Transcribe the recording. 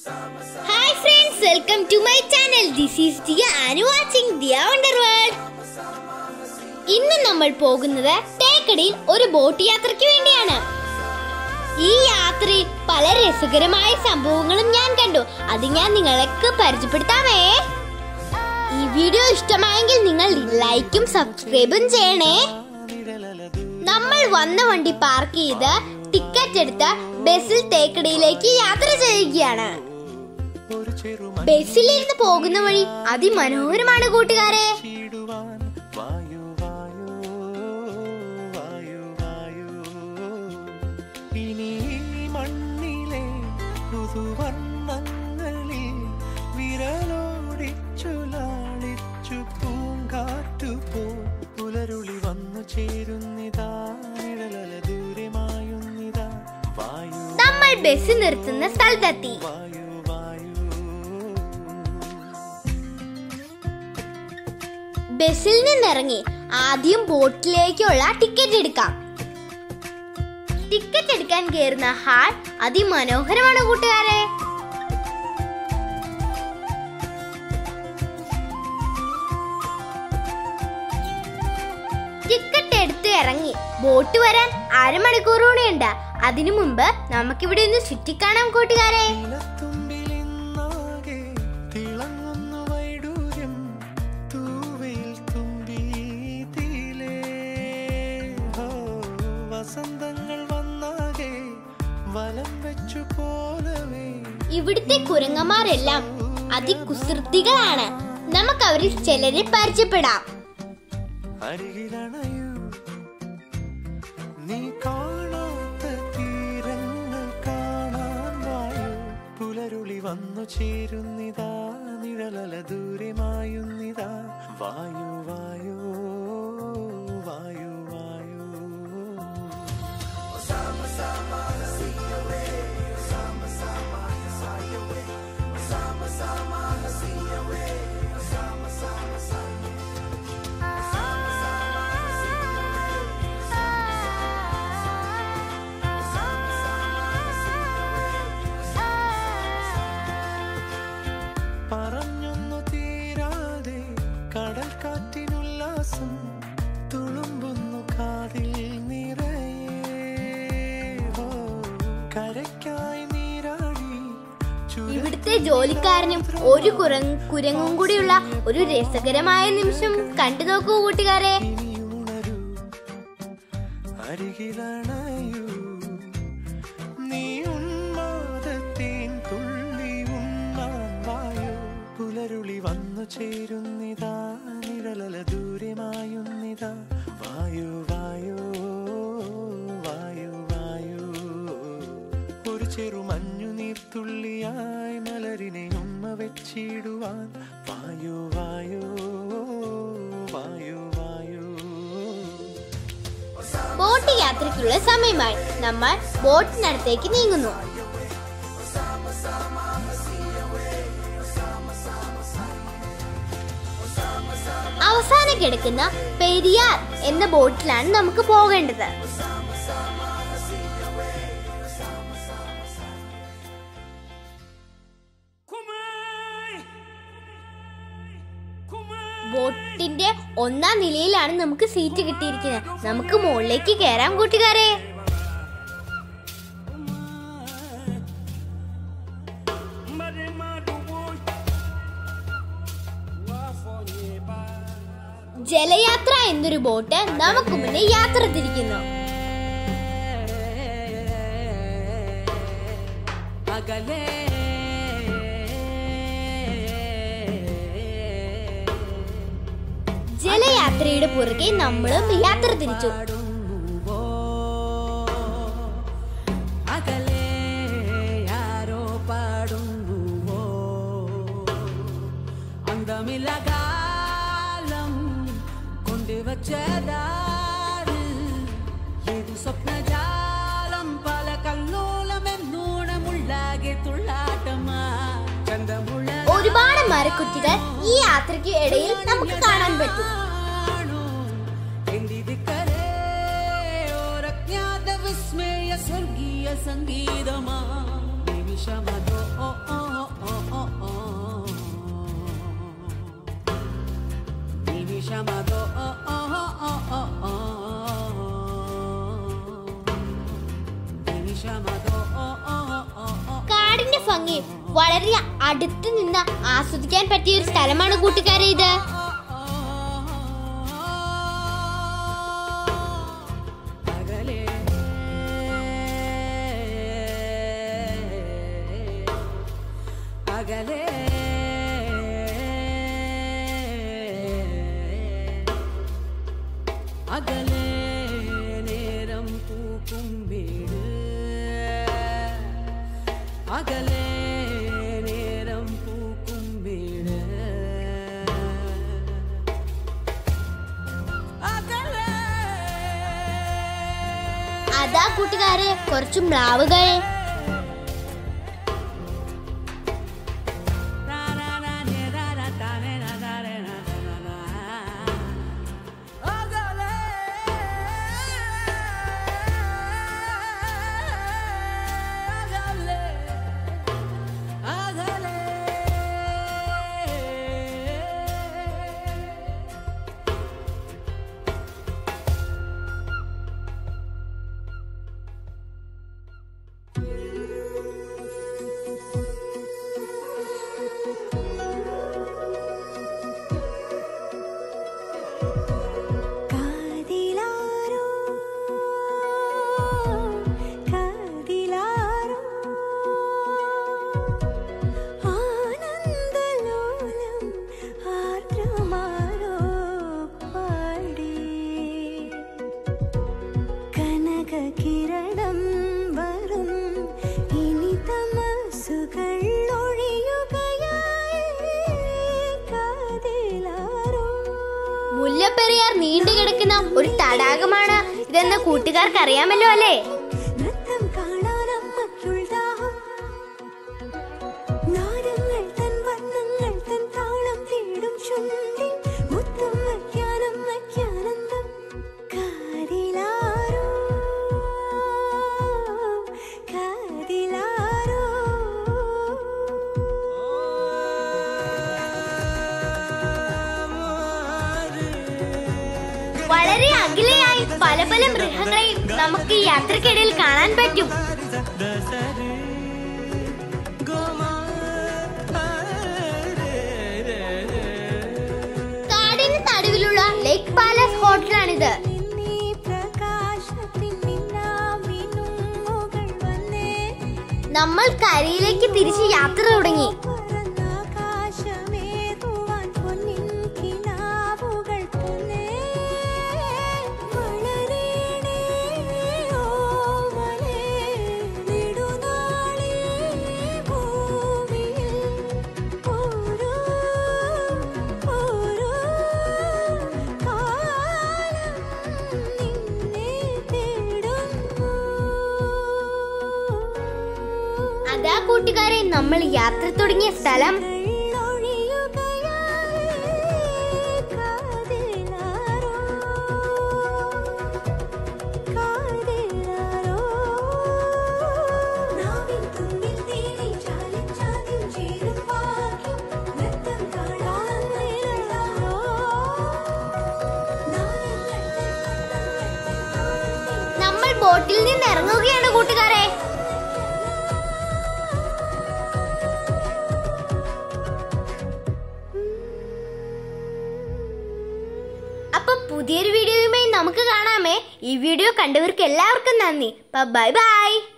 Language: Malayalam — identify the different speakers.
Speaker 1: Hi friends welcome to my channel this is Diya and watching Diya wonder world ഇന്ന് നമ്മൾ പോകുന്നത് തേക്കടിയിൽ ഒരു ബോട്ട് യാത്രയ്ക്ക് വേണ്ടിയാണ് ഈ യാത്രയിൽ പല രസകരമായ സംഭവങ്ങളും ഞാൻ കണ്ടു അത് ഞാൻ നിങ്ങൾക്ക് പരിചയപ്പെടുത്താമേ ഈ വീഡിയോ ഇഷ്ടമായെങ്കിൽ നിങ്ങൾ ലൈക്കും സബ്സ്ക്രൈബും ചെയ്യണേ നമ്മൾ വന്ന വണ്ടി പാർക്ക് ചെയ്ത് ടിക്കറ്റ് എടുത്ത് ബസ്സിൽ തേക്കടിയിലേക്ക് യാത്ര ചെയ്യുകയാണ് ബസ്സിലിരുന്ന് പോകുന്ന വഴി അതിമനോഹരമാണ് കൂട്ടുകാരെ
Speaker 2: ചീടുവാൻ വായു വായു വായു വായു ഇനി ഈ മണ്ണിലെ പുതുവർണ്ണങ്ങളിൽ വിരലോടിച്ചു ലാളിച്ചു പൂങ്കാറ്റു പോ പുലരുളി വന്നു ചേരുന്നിതാ നിഴലല ദൂരമായുന്നിതാ വായു
Speaker 1: നമ്മൾ ബസ് നിർത്തുന്ന സ്ഥലത്തെത്തി
Speaker 2: വായു വായു
Speaker 1: ബസ്സിൽ നിന്നിറങ്ങി ആദ്യം ബോട്ടിലേക്കുള്ള ടിക്കറ്റ് എടുക്കാം ടിക്കറ്റ് എടുക്കാൻ കയറുന്ന ഹാൾ അതിമനോഹരമാണ് കൂട്ടുകാരെ ടിക്കറ്റ് എടുത്ത് ഇറങ്ങി ബോട്ട് വരാൻ അരമണിക്കൂർ കൂടെയുണ്ട് അതിനു മുമ്പ് നമുക്കിവിടെ ഒന്ന് ചുറ്റിക്കാണാം കൂട്ടുകാരെ
Speaker 2: നീലത്തുമ്പിലിന്നാകെ തിളങ്ങുന്നു വൈഡൂര്യം തൂവയിൽ തുമ്പി തീലേ ഹോ വസന്തങ്ങൾ വന്നാകെ വലം വെച്ചു പോലവേ
Speaker 1: ഇവിടുത്തെ കുരങ്ങന്മാരെല്ലാം അതികുസൃതികളാണ് നമുക്ക് അവരിൽ ചിലരെ പരിചയപ്പെടാം
Speaker 2: അരികിലണയൂ നീ കാണാത്ത തീരങ്ങൾ കാണാൻ വായു പുലരുളി വന്നു ചേരുന്നിതാ നിഴലല ദൂരമായുന്നിതാ വായു വായു വായു വായു പറഞ്ഞൊന്നു തീരാതെ കടൽ കാറ്റിനുല്ലാസം തുളുമ്പുന്നു കാതിൽ നിറയെ ഹോ, കരയ്ക്കായി നീരാടി ചുരം
Speaker 1: ഇവിടുത്തെ ജോലിക്കാരനും ഒരു കുരങ് കുരങ്ങും കൂടിയുള്ള ഒരു രസകരമായ നിമിഷം കണ്ടു നോക്കൂ കൂട്ടുകാരെ
Speaker 2: ഇനിയുണരൂ അരികിലണയൂ നീ ഉന്മാദത്തേൻ തുള്ളി ഉണ്ണാൻ വായോ പുലരുളി വന്നു ചേരുന്നിതാ നിഴലല ദൂരമായുന്നിതാ വായു വായു വായു വായു ഒരു ചെറു മഞ്ഞു നീർത്തുള്ളിയായി മലരിനെ ഉമ്മ വെച്ചിടുവാൻ വായു വായു വായു വായു
Speaker 1: ബോട്ട് യാത്രയ്ക്കുള്ള സമയമായി നമ്മൾ ബോട്ടിനടുത്തേക്ക് നീങ്ങുന്നു അവസാനം കിടക്കുന്ന പെരിയാർ എന്ന ബോട്ടിലാണ് നമുക്ക് പോകേണ്ടത് ബോട്ടിന്റെ ഒന്നാം നിലയിലാണ് നമുക്ക് സീറ്റ് കിട്ടിയിരിക്കുന്നത് നമുക്ക് മുകളിലേക്ക് കയറാം കൂട്ടുകാരെ ജലയാത്ര എന്നൊരു ബോട്ട് നമുക്ക് മുന്നേ യാത്ര തിരിക്കുന്നു
Speaker 3: അകലെ
Speaker 1: ജലയാത്രയുടെ പുറകെ നമ്മളും യാത്ര തിരിച്ചു
Speaker 3: പാടുന്നുവോ അകലെ ആരോ പാടുന്നുവോ അന്തമില്ല കാലം കൊണ്ടുവച്ചതാര് ഏത് സ്വപ്നജാലം പല കല്ലോലമെന്നൂണമുള്ളാകെ തുള്ളാട്ടമാ ചന്തമുള്ള
Speaker 1: ഒരുപാട് മരക്കുറ്റികൾ ഈ യാത്രയ്ക്ക് ഇടയിൽ നമുക്ക് കാണാൻ പറ്റും
Speaker 3: കാണൂ എന്തിരിക്കരേ ഓരജ്ഞാത വിസ്മയ സ്വർഗീയ സംഗീതമാ നിമിഷമതോ ഓ ഓ
Speaker 1: ഭംഗി വളരെ അടുത്ത് നിന്ന് ആസ്വദിക്കാൻ പറ്റിയ ഒരു സ്ഥലമാണ് കൂട്ടുകാരെ ഇത്
Speaker 3: അകലെ അകലെ അകലെ നേരം പൂക്കും വീട് അകലെ നേരം പൂക്കും വീട് അകലെ
Speaker 1: അതാ കൂട്ടുകാരെ കുറച്ച് മ്ലാവുകൾ
Speaker 4: കാതിലാരോ കാതിലാരോ ആനന്ദലോലം ആർദ്രമാരോ പാടി കനകകിരണം വരും ഇനി തമസുകൾ ഒഴിയുകയായി കാതിലാരോ
Speaker 1: മുല്ലപ്പെരിയാർ നീണ്ടു കിടക്കുന്ന ഒരു തടാകമാണ് ഇതെന്ന് കൂട്ടുകാർക്ക് അറിയാമല്ലോ അല്ലേ
Speaker 4: നൃത്തം കാണാനമ്മയ്ക്കുൾ ദാഹം നാരങ്ങൾ തൻ വർണ്ണങ്ങൾ തൻ താളം തേടും ചുണ്ടിൽ മുത്തം വയ്ക്കാനം വയ്ക്കാനന്ദം കാതിലാരോ കാതിലാരോ
Speaker 1: വളരെ അകലെയായി പല പല മൃഗങ്ങളെയും നമുക്ക് ഈ യാത്രക്കിടയിൽ കാണാൻ പറ്റും കാടിന് നടുവിലുള്ള ലേക്ക് പാലസ് ഹോട്ടലാണിത്
Speaker 4: നിന്നീ പ്രകാശത്തിൻ മിന്നാമിനുങ്ങുകൾ വന്നേ
Speaker 1: നമ്മൾ കരയിലേക്ക് തിരിച്ച് യാത്ര തുടങ്ങി
Speaker 4: പറന്നാകാശമേകുവാൻ പൊന്നിൻ കിനാവുകൾ പൊന്നേ. വളരേണേ ഓമനേ, നെടുനാളീ ഭൂമിയിൽ ഓരോ, ഓരോ കാലം നിന്നെ തേടുന്നു
Speaker 1: അതാ കൂട്ടുകാരെ നമ്മൾ യാത്ര തുടങ്ങിയ സ്ഥലം നമ്മൾ ബോട്ടിൽ നിന്ന് ഇറങ്ങുകയാണ് കൂട്ടുകാരെ അപ്പൊ പുതിയൊരു വീഡിയോയുമായി നമുക്ക് കാണാമേ ഈ വീഡിയോ കണ്ടവർക്ക് എല്ലാവർക്കും നന്ദി ബൈ ബൈ